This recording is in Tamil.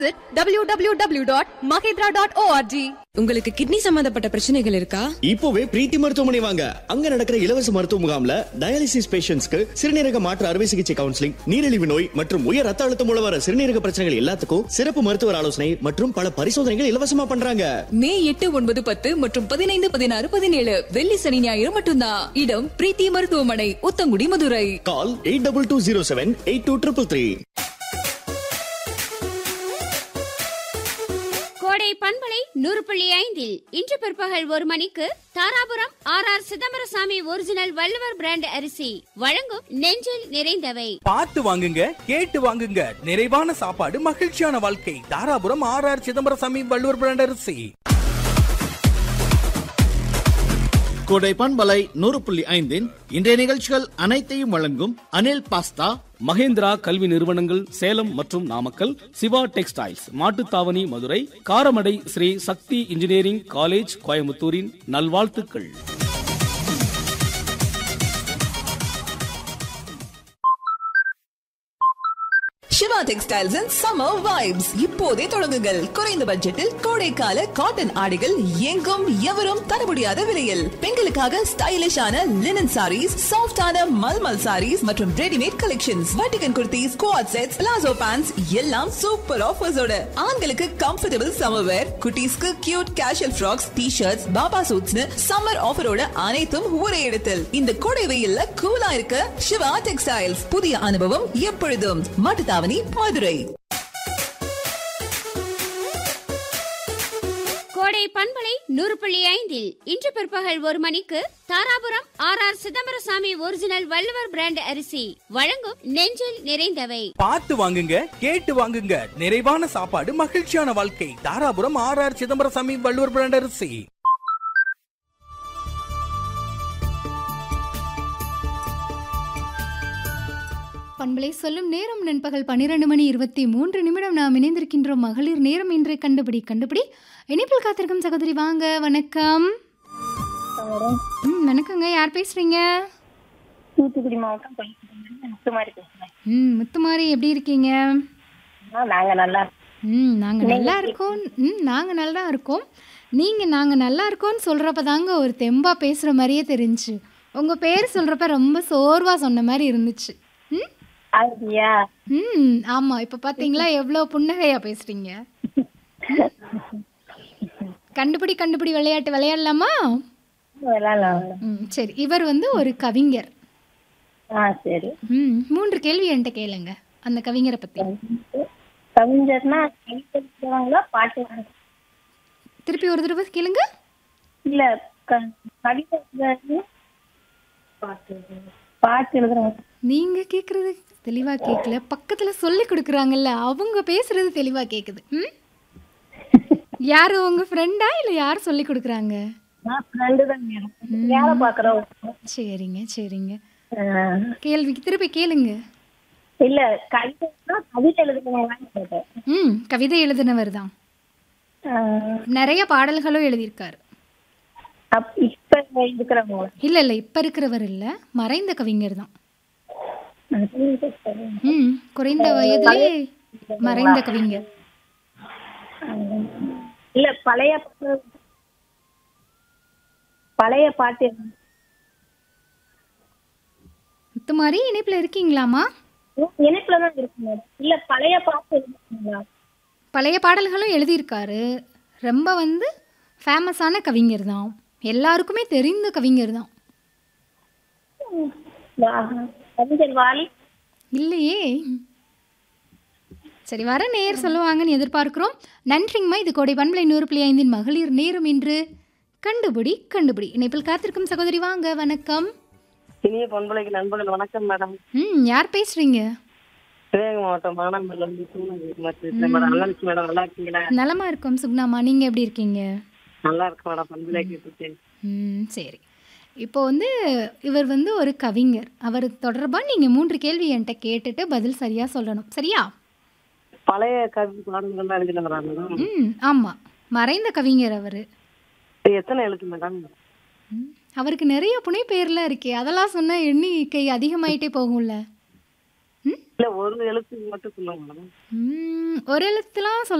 www.mahindra.org உங்களுக்கு கிட்னி சம்பந்தப்பட்ட பிரச்சனைகள் இருக்கா இப்போவே பிரீத்தி மருத்துவமனை வாங்க அங்க நடக்கிற இலவச மருத்துவ முகாம்ல டயாலிசிஸ் பேஷண்ட்ஸ்க்கு சிறுநீரக மாற்று அறுவை சிகிச்சை கவுன்சிலிங் நீரிழிவு நோய் மற்றும் உயர் ரத்த அழுத்தம் மூலம் வர சிறுநீரக பிரச்சனைகள் எல்லாத்துக்கும் சிறப்பு மருத்துவர் ஆலோசனை மற்றும் பல பரிசோதனைகள் இலவசமா பண்றாங்க மே எட்டு ஒன்பது பத்து மற்றும் பதினைந்து பதினாறு பதினேழு வெள்ளி சனி ஞாயிறு மட்டும்தான் இடம் பிரீத்தி மருத்துவமனை Uthangudi Madurai call eight double two zero seven eight two triple three Kodai பண்பலை நூறு புள்ளி ஐந்தில் இன்று பிற்பகல் ஒரு மணிக்கு Dharapuram R R Chidambarasamy original Valluvar brand அரிசி வழங்கும் நெஞ்சில் நிறைந்தவை பார்த்து வாங்குங்க கேட்டு வாங்குங்க நிறைவான சாப்பாடு மகிழ்ச்சியான வாழ்க்கை Dharapuram R R Chidambarasamy Valluvar brand அரிசி கோடை பண்பலை நூறு புள்ளி ஐந்தின் இன்றைய நிகழ்ச்சிகள் அனைத்தையும் வழங்கும் அனில் பாஸ்தா மகேந்திரா கல்வி நிறுவனங்கள் சேலம் மற்றும் Namakkal Siva textiles Mattuthavani Madurai Karamadai Sri Sakthi engineering college கோயம்புத்தூரின் நல்வாழ்த்துக்கள் Siva textiles and summer vibes இப்போதே தொடங்குங்கள் குறைந்த பட்ஜெட்டில் கோடைக்கால காட்டன் ஆடைகள் எங்கும் எவரும் தர முடியாத விலையில் பெண்களுக்காக ஸ்டைலிஷான லினன் சாரீஸ் சாஃப்டான மல்மல் சாரீஸ் மற்றும் ரெடிமேட் கலெக்ஷன்ஸ் வட்டிகன் குர்த்திஸ் குவாட் செட்ஸ் பிளாசோ பேண்ட்ஸ் எல்லாம் சூப்பர் ஆஃபர்ஸோட ஆண்களுக்கு கம்ஃபர்டபுள் சம்மர் வேர் குட்டீஸ்க்கு cute casual frocks T shirts பாபா சூட்ஸ்னு சம்மர் ஆஃபரோட அனைத்தும் ஒரே இடத்தில் இந்த கோடை வெயில்ல கூலா இருக்க சிவா டெக்ஸ்டைல்ஸ் புதிய அனுபவம் எப்பொழுதும் மாட்டுத்தாவணி மதுரை கோடை பண்பலை நூறு புள்ளி ஐந்தில் இன்று பிற்பகல் ஒரு மணிக்கு Dharapuram R R Chidambarasamy original Valluvar brand அரிசி வழங்கும் நெஞ்சில் நிறைந்தவை பார்த்து வாங்குங்க கேட்டு வாங்குங்க நிறைவான சாப்பாடு மகிழ்ச்சியான வாழ்க்கை Dharapuram R R Chidambarasamy Valluvar brand அரிசி பண்பலை சொல்லும் நேரம் நண்பகல் பன்னிரண்டு மணி இருபத்தி மூன்று நிமிடம் நாம் இணைந்திருக்கின்றோம் மகளிர் நேரம் இன்று கண்டுபிடி கண்டுபிடி இணைப்பில் காத்திருக்கும் சகோதரி வாங்க வணக்கம் ம் வணக்கங்க யார் பேசுறீங்க தூத்துக்குடி மாவட்டம் பள்ளிக்கூடம் முத்துமாரி பேசுறேன் ம் முத்துமாரி எப்படி இருக்கீங்க ஆ, நாங்க நல்லா ம் நாங்கள் நல்லா இருக்கோம் ம் நாங்கள் நல்லா இருக்கோம் நீங்கள் நாங்கள் நல்லா இருக்கோம்னு சொல்கிறப்ப தாங்க ஒரு தெம்பாக பேசுகிற மாதிரியே தெரிஞ்சுச்சு உங்கள் பேர் சொல்கிறப்ப ரொம்ப சோர்வாக சொன்ன மாதிரி இருந்துச்சு ம் அப்படியா ம் ஆமாம் இப்போ பார்த்தீங்களா எவ்வளோ புன்னகையாக பேசுகிறீங்க கண்டுபிடி கண்டுபிடி விளையாட்டு விளையாடலாமா விளையாடலாம் ம் சரி இவர் வந்து ஒரு கவிஞர் ஆ சரி ம் மூன்று கேள்வி என்கிட்ட கேளுங்க அந்த கவிஞரை பற்றி கவிஞர்னா கவிதை எழுதுறவங்களா பாட்டு எழுதுறவங்களா? திருப்பி ஒரு தடவை கேளுங்க இல்ல க- கவிதை எழுதுறது பாட்டு எழுதுறது. பாட்டு எழுதுறவங்க நீங்க கேக்குறது தெளிவா கேட்கல பக்கத்துல சொல்லி கொடுக்குறாங்கல்ல அவங்க பேசுறது தெளிவா கேக்குது ம் யாரு உங்க ஃப்ரெண்டா இல்ல யார் சொல்லி கொடுக்குறாங்க நான் ஃப்ரெண்டு தான் மேடம் வேலை பாக்குறோம் சரிங்க சரிங்க கேள்விக்கு திருப்பி கேளுங்க இல்ல கவிதைனா கவிதை எழுதுறவங்களான்னு கேட்டேன் ம் கவிதை எழுதினவர் தான் ஆ, நிறைய பாடல்களும் எழுதியிருக்காரு அப்- இப்ப இருக்கிறவங்களா இல்ல இல்ல இப்ப இருக்கிறவர் இல்ல மறைந்த கவிஞர் தான் ம் குறைந்த வயதிலே மறைந்த கவிஞர் இல்ல பழைய பாட்டு பழைய பாட்டு முத்துமாரி இணைப்புல இருக்கீங்களாமா இணைப்புல தான் இருக்கு மேடம் இல்ல பழைய பாட்டு எழுதுறீங்களா பழைய பாடல்களும் எழுதியிருக்காரு ரொம்ப வந்து ஃபேமஸான கவிஞர் தான் எல்லாருக்குமே தெரிந்த கவிஞர் தான் வா- கவிஞர் வாலி இல்லையே சரி வர நேர் சொல்லுவாங்கன்னு எதிர்பார்க்கிறோம் நன்றிங்கம்மா இது கோடை பண்பலை நூறு புள்ளி ஐந்தின் மகளிர் நேரம் இன்று கண்டுபிடி கண்டுபிடி இணைப்பில் காத்திருக்கும் சகோதரி வாங்க வணக்கம் இனிய பண்பலைக்கு நண்பர்கள் வணக்கம் மேடம் ம் யார் பேசுறீங்க சிவகங்கை மாவட்டம் மானாமல்ல இருந்து சுகுணா பேசுறேன் மேடம் நல்லா இருக்கு மேடம் நல்லா இருக்கீங்களா நலமா இருக்கோம் சுக்னாமா நீங்க எப்படி இருக்கீங்க நல்லா இருக்கு மேடம் பண்பலை கேட்டுட்டு ம் சரி இப்போ வந்து இவர் வந்து ஒரு கவிஞர் அவர் தொடர்பாக நீங்கள் மூன்று கேள்வி என்கிட்ட கேட்டுட்டு பதில் சரியாக சொல்லணும் சரியா பழைய கவி பாடல்கள் எழுதினவரா மேடம் ம் ஆமாம் மறைந்த கவிஞர் அவர் இது எத்தனை எழுத்து மேடம் அவருக்கு நிறைய புனைப்பெயர்லாம் இருக்கே அதெல்லாம் சொன்னால் எண்ணிக்கை அதிகமாயிட்டே போகும்ல இல்ல ஒரு எழுத்துக்கு மட்டும் சொல்லுங்க மேடம் ம், ஒரு எழுத்துலாம் சொல்ல